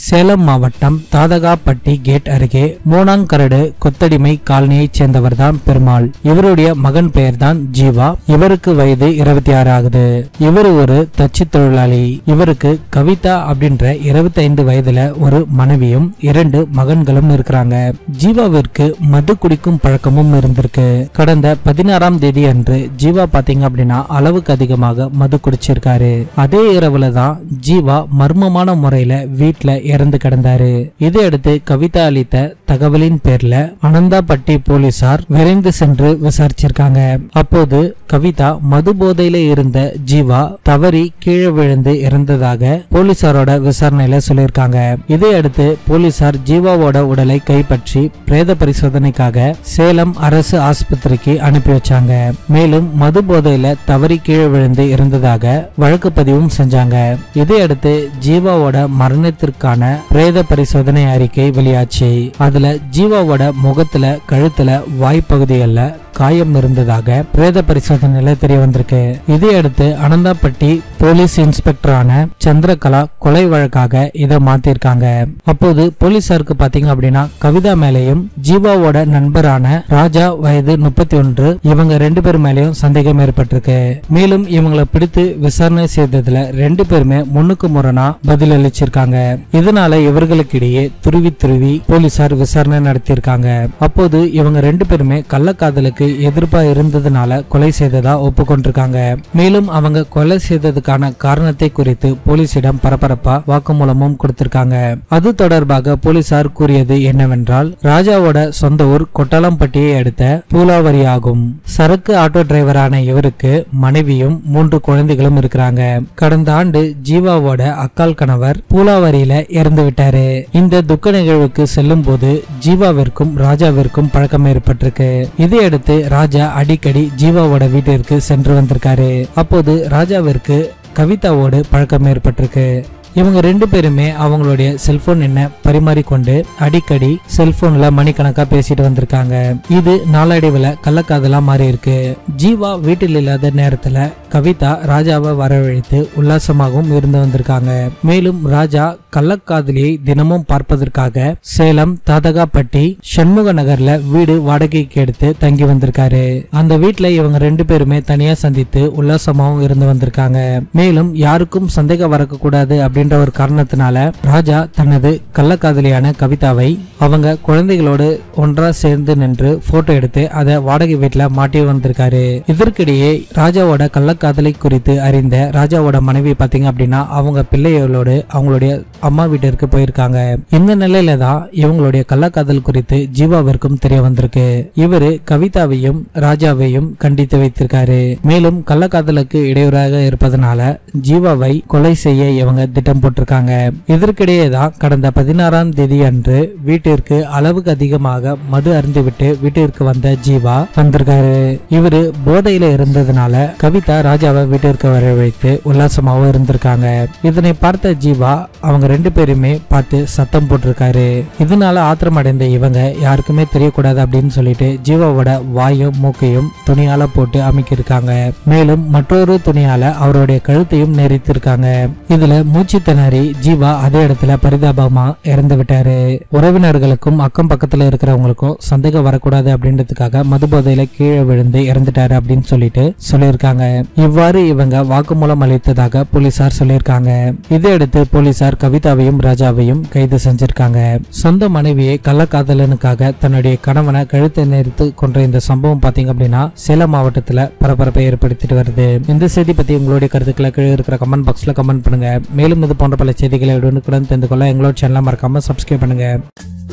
சேலம் மாவட்டம் தாதகாப்பட்டி கேட் அருகே மூணாங்கரடு கொத்தடிமை காலனியைச் சேர்ந்தவர்தான் பெருமாள் இவருடைய மகன் பெயர்தான் ஜீவா இவருக்கு வயது இருபத்தி ஆறு ஆகுது இவர் ஒரு தச்சு தொழிலாளி இவருக்கு கவிதா அப்படின்ற இருபத்தி ஐந்து வயதுல ஒரு மனைவியும் இரண்டு மகன்களும் இருக்கிறாங்க ஜீவாவிற்கு மது குடிக்கும் பழக்கமும் இருந்திருக்கு கடந்த பதினாறாம் தேதி அன்று ஜீவா பாத்தீங்க அப்படின்னா அளவுக்கு அதிகமாக மது குடிச்சிருக்காரு அதே இரவுல தான் ஜீவா மர்மமான முறையில வீட்ல இறந்து கிடந்தாரு இதையடுத்து கவிதா அளித்த தகவலின் பேர்ல அனந்தாப்பட்டி போலீசார் விரைந்து சென்று விசாரிச்சிருக்காங்க அப்போது கவிதா மது போதையில இருந்த ஜீவா தவறி கீழே விழுந்து இறந்ததாக போலீசாரோட விசாரணையில சொல்லியிருக்காங்க இதையடுத்து போலீசார் ஜீவாவோட உடலை கைப்பற்றி பிரேத பரிசோதனைக்காக சேலம் அரசு ஆஸ்பத்திரிக்கு அனுப்பி வச்சாங்க மேலும் மது போதையில தவறி கீழே விழுந்து இருந்ததாக வழக்கு பதிவும் செஞ்சாங்க இதையடுத்து ஜீவாவோட மரணத்திற்கான பிரேத பரிசோதனை அறிக்கை வெளியாச்சு அதுல ஜீவாவோட முகத்துல கழுத்துல வாய்ப்பகுதிகள்ல காயம் இருந்ததாக பிரேத பரிசோதனையில தெரிய வந்திருக்கு இதையடுத்து அனந்தாப்பட்டி போலீஸ் இன்ஸ்பெக்டரான சந்திரகலா கொலை வழக்காக இதை மாத்திருக்காங்க அப்போது போலீசாருக்கு பாத்தீங்க அப்படின்னா கவிதா மேலேயும் ஜீவாவோட நண்பரான ராஜா வயது முப்பத்தி ஒன்று இவங்க ரெண்டு பேர் மேலேயும் சந்தேகம் ஏற்பட்டிருக்கு மேலும் இவங்களை பிடித்து விசாரணை செய்ததுல ரெண்டு பேருமே முன்னுக்கு முரணா பதில் அளிச்சிருக்காங்க இதனால இவர்களுக்கு இடையே துருவி துருவி போலீசார் விசாரணை நடத்தியிருக்காங்க அப்போது இவங்க ரெண்டு பேருமே கள்ளக்காதலுக்கு எதிர்ப்பா இருந்ததுனால கொலை செய்ததா ஒப்புக்கொண்டிருக்காங்க மேலும் அவங்க கொலை செய்ததுக்கான காரணத்தை குறித்து போலீசிடம் பரபரப்பா வாக்குமூலமும் கொடுத்திருக்காங்க அது தொடர்பாக போலீசார் கூறியது என்னவென்றால் ராஜாவோட சொந்த ஊர் கொட்டாலம்பட்டியை அடுத்த பூலாவரி ஆகும் சரக்கு ஆட்டோ டிரைவரான இவருக்கு மனைவியும் மூன்று குழந்தைகளும் இருக்கிறாங்க கடந்த ஆண்டு ஜீவாவோட அக்கால் கணவர் பூலாவரியில இறந்து விட்டாரு இந்த துக்க நிகழ்வுக்கு செல்லும் போது ஜீவாவிற்கும் ராஜாவிற்கும் பழக்கம் ஏற்பட்டிருக்கு இதையடுத்து ராஜா அடிக்கடி ஜீவாவோட வீட்டிற்கு சென்று வந்திருக்காரு அப்போது ராஜாவிற்கு கவிதாவோடு பழக்கம் ஏற்பட்டிருக்கு இவங்க ரெண்டு பேருமே அவங்களுடைய செல்போன் என்ன பரிமாறிக்கொண்டு அடிக்கடி செல்போன்ல மணிக்கணக்கா பேசிட்டு வந்திருக்காங்க இது நாளடைவுல கள்ளக்காதலா மாறி இருக்கு ஜீவா வீட்டில் இல்லாத நேரத்துல கவிதா ராஜாவை வரவழைத்து உல்லாசமாகவும் இருந்து வந்திருக்காங்க மேலும் ராஜா கள்ளக்காதலியை தினமும் பார்ப்பதற்காக சேலம் தாதகாப்பட்டி சண்முக நகர்ல வீடு வாடகைக்கு எடுத்து தங்கி வந்திருக்காரு அந்த வீட்ல இவங்க ரெண்டு பேருமே தனியா சந்தித்து உல்லாசமாகவும் இருந்து வந்திருக்காங்க மேலும் யாருக்கும் சந்தேகம் வரக்கூடாது அப்படின்ற ஒரு காரணத்தினால ராஜா தனது கள்ளக்காதலியான கவிதாவை அவங்க குழந்தைகளோடு ஒன்றா சேர்ந்து நின்று போட்டோ எடுத்து அதை வாடகை வீட்டுல மாட்டி வந்திருக்காரு இதற்கிடையே ராஜாவோட கள்ளக்காதலை குறித்து அறிந்த ராஜாவோட மனைவி பாத்தீங்க அப்படின்னா அவங்க பிள்ளைகளோடு அவங்களுடைய அம்மா வீட்டிற்கு போயிருக்காங்க இந்த நிலையில தான் இவங்களுடைய கள்ளக்காதல் குறித்து ஜீவாவிற்கும் தெரிய வந்திருக்கு இவரு கவிதாவையும் ராஜாவையும் கண்டித்து வைத்திருக்காரு மேலும் கள்ளக்காதலுக்கு இடையூறாக இருப்பதனால ஜீவாவை கொலை செய்ய இவங்க திட்டம் போட்டிருக்காங்க இதற்கிடையே தான் கடந்த பதினாறாம் தேதி அன்று வீட்டிற்கு அளவுக்கு அதிகமாக மது அருந்திவிட்டு வீட்டிற்கு வந்த ஜீவா வந்திருக்காரு இவரு போதையில இருந்ததுனால கவிதா ராஜாவை வீட்டிற்கு வரவழைத்து உல்லாசமாகவும் இருந்திருக்காங்க இதனை பார்த்த ஜீவா அவங்க ரெண்டு பேருமே பார்த்து சத்தம் போட்டிருக்காரு இதனால ஆத்திரம் அடைந்த இவங்க யாருக்குமே தெரியக்கூடாது அப்படின்னு சொல்லிட்டு ஜீவாவோட வாயும் மூக்கையும் துணியால போட்டு அமைக்கிருக்காங்க மேலும் மற்றொரு துணியால அவருடைய கழுத்தையும் நெறித்திருக்காங்க இதுல மூச்சு திணறி ஜீவா அதே இடத்துல பரிதாபமா இறந்து விட்டாரு உறவினர்களுக்கும் அக்கம் பக்கத்துல இருக்கிறவங்களுக்கும் சந்தேகம் வரக்கூடாது அப்படின்றதுக்காக மது போதையில கீழே விழுந்து இறந்துட்டாரு அப்படின்னு சொல்லிட்டு சொல்லியிருக்காங்க இவ்வாறு இவங்க வாக்குமூலம் அளித்ததாக போலீசார் சொல்லியிருக்காங்க இதையடுத்து போலீசார் கவிதாவையும் ராஜாவையும் கைது செஞ்சிருக்காங்க சொந்த மனைவியை கள்ளக்காதலனுக்காக தன்னுடைய கணவனை கழுத்தை நெறித்து கொன்ற இந்த சம்பவம் பாத்தீங்க அப்படின்னா சேலம் மாவட்டத்துல பரபரப்பை ஏற்படுத்திட்டு வருது இந்த செய்தி பத்தி உங்களுடைய கருத்துக்களை கீழே இருக்கிற கமெண்ட் பாக்ஸ்ல கமெண்ட் பண்ணுங்க மேலும் இது போன்ற பல செய்திகளை உடனுக்குடன் தெரிந்து கொள்ள எங்களோட சேனலை மறக்காம சப்ஸ்கிரைப் பண்ணுங்க